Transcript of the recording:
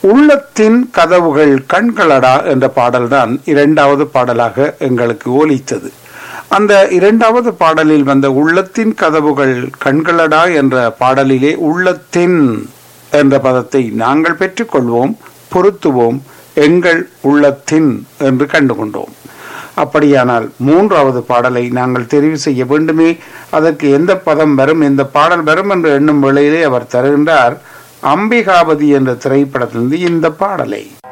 உள்ளத்தின் கதவுகள் கண்களடா என்ற பாடல்தான் இரண்டாவது பாடலாக எங்களுக்கு ஒலித்தது அந்த இரண்டாவது பாடலில் வந்த உள்ளத்தின் கதவுகள் கண்களடா என்ற பாடலிலே உள்ளத்தின் என்ற பதத்தை நாங்கள் பெற்றுக்கொள்வோம் பொருத்துவோம் எங்கள் உள்ளத்தின் என்று கண்டுகொண்டோம் அப்படியானால் மூன்றாவது பாடலை நாங்கள் தெரிவு செய்ய வேண்டுமே அதற்கு எந்த பதம் வரும் எந்த பாடல் வரும் என்று எண்ணும் வேளையிலே அவர் தருகின்றார் அம்பிகாபதி என்ற திரைப்படத்திலிருந்து இந்த பாடலை